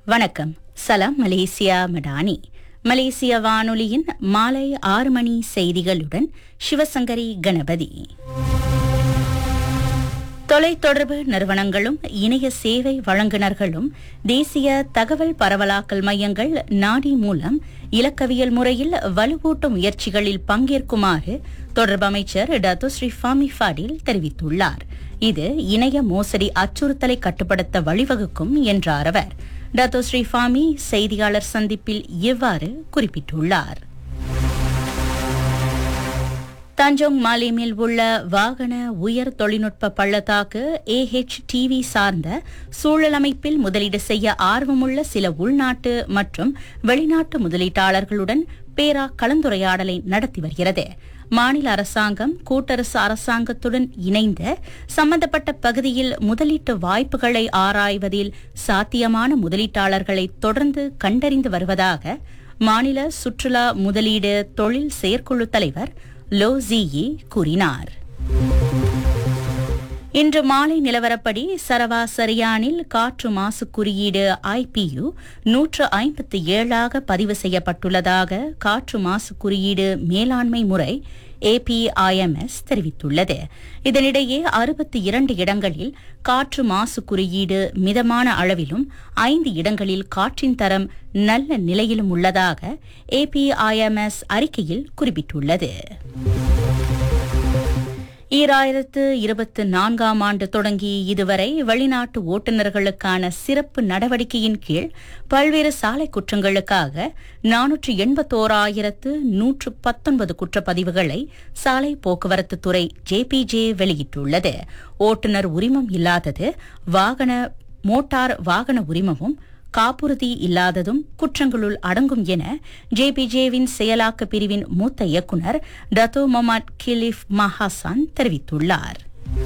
வணக்கம் சலாம் மலேசியா மடானி மலேசிய வானொலியின் மாலை ஆறு மணி செய்திகளுடன் சிவசங்கரி கணபதி தொலைத்தொடர்பு நிறுவனங்களும் இணைய சேவை வழங்குநர்களும் தேசிய தகவல் பரவலாக்கல் மையங்கள் நாடி மூலம் இலக்கவியல் முறையில் வலுவூட்டும் முயற்சிகளில் பங்கேற்குமாறு தொடர்பு அமைச்சர் டத்து ஸ்ரீ ஃபாமி ஃபாடில் தெரிவித்துள்ளார் இது இணைய மோசடி அச்சுறுத்தலை கட்டுப்படுத்த வழிவகுக்கும் என்றார் அவர் டத்தோ ஸ்ரீ ஃபாமி செய்தியாளர் சந்திப்பில் இவ்வாறு குறிப்பிட்டுள்ளார் தஞ்சோங் மாலிமில் உள்ள வாகன உயர் தொழில்நுட்ப பள்ளத்தாக்கு ஏஹெச் டிவி சார்ந்த சூழல் அமைப்பில் முதலீடு செய்ய ஆர்வமுள்ள சில உள்நாட்டு மற்றும் வெளிநாட்டு முதலீட்டாளர்களுடன் பேரா கலந்துரையாடலை நடத்தி வருகிறது மாநில அரசாங்கம் கூட்டரசு அரசாங்கத்துடன் இணைந்து சம்பந்தப்பட்ட பகுதியில் முதலீட்டு வாய்ப்புகளை ஆராய்வதில் சாத்தியமான முதலீட்டாளர்களை தொடர்ந்து கண்டறிந்து வருவதாக மாநில சுற்றுலா முதலீடு தொழில் செயற்குழு தலைவர் லோ ஜியி கூறினார் இன்று மாலை நிலவரப்படி சரவா சரியானில் காற்று மாசு குறியீடு ஐபியு நூற்று ஐம்பத்தி ஏழாக பதிவு செய்யப்பட்டுள்ளதாக காற்று மாசு குறியீடு மேலாண்மை முறை ஏபிஐஎம்எஸ் தெரிவித்துள்ளது இதனிடையே அறுபத்தி இரண்டு இடங்களில் காற்று மாசு குறியீடு மிதமான அளவிலும் ஐந்து இடங்களில் காற்றின் தரம் நல்ல நிலையிலும் உள்ளதாக ஏபிஐஎம்எஸ் அறிக்கையில் குறிப்பிட்டுள்ளது ஈராயிரத்து இருபத்தி நான்காம் ஆண்டு தொடங்கி இதுவரை வெளிநாட்டு ஓட்டுநர்களுக்கான சிறப்பு நடவடிக்கையின் கீழ் பல்வேறு சாலை குற்றங்களுக்காக நானூற்று எண்பத்தோராயிரத்து நூற்று பத்தொன்பது குற்றப்பதிவுகளை சாலை போக்குவரத்து துறை ஜேபிஜே வெளியிட்டுள்ளது ஓட்டுநர் உரிமம் இல்லாதது வாகன மோட்டார் வாகன உரிமமும் காப்புறுதி இல்லாததும் குற்றங்களுள் அடங்கும் என ஜேபிஜேவின் செயலாக்க பிரிவின் மூத்த இயக்குநர் டத்தோ மொமட் கிலிஃப் மஹாசான் தெரிவித்துள்ளார்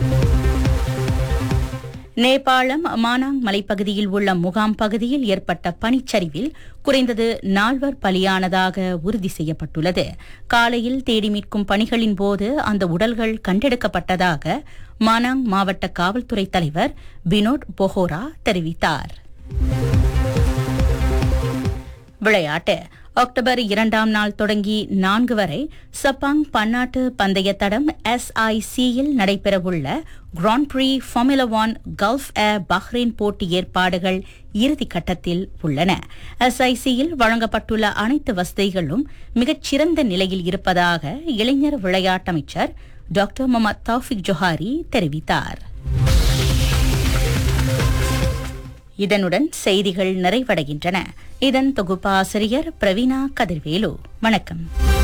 நேபாளம் மானாங் மலைப்பகுதியில் உள்ள முகாம் பகுதியில் ஏற்பட்ட பனிச்சரிவில் குறைந்தது நால்வர் பலியானதாக உறுதி செய்யப்பட்டுள்ளது காலையில் தேடி மீட்கும் பணிகளின் போது அந்த உடல்கள் கண்டெடுக்கப்பட்டதாக மானாங் மாவட்ட காவல்துறை தலைவர் வினோட் பொஹோரா தெரிவித்தார் விளையாட்டு அக்டோபர் இரண்டாம் நாள் தொடங்கி நான்கு வரை சப்பாங் பன்னாட்டு பந்தய தடம் எஸ்ஐசியில் நடைபெறவுள்ள grand prix formula one Gulf Air Bahrain போட்டி ஏற்பாடுகள் இறுதிக்கட்டத்தில் உள்ளன எஸ்ஐசியில் வழங்கப்பட்டுள்ள அனைத்து வசதிகளும் மிகச்சிறந்த நிலையில் இருப்பதாக இளைஞர் விளையாட்டமைச்சர் டாக்டர் முகமது தௌஃபிக் ஜொஹாரி தெரிவித்தார் இதனுடன் செய்திகள் நிறைவடைகின்றன இதன் தொகுப்பாசிரியர் பிரவீனா கதிர்வேலு வணக்கம்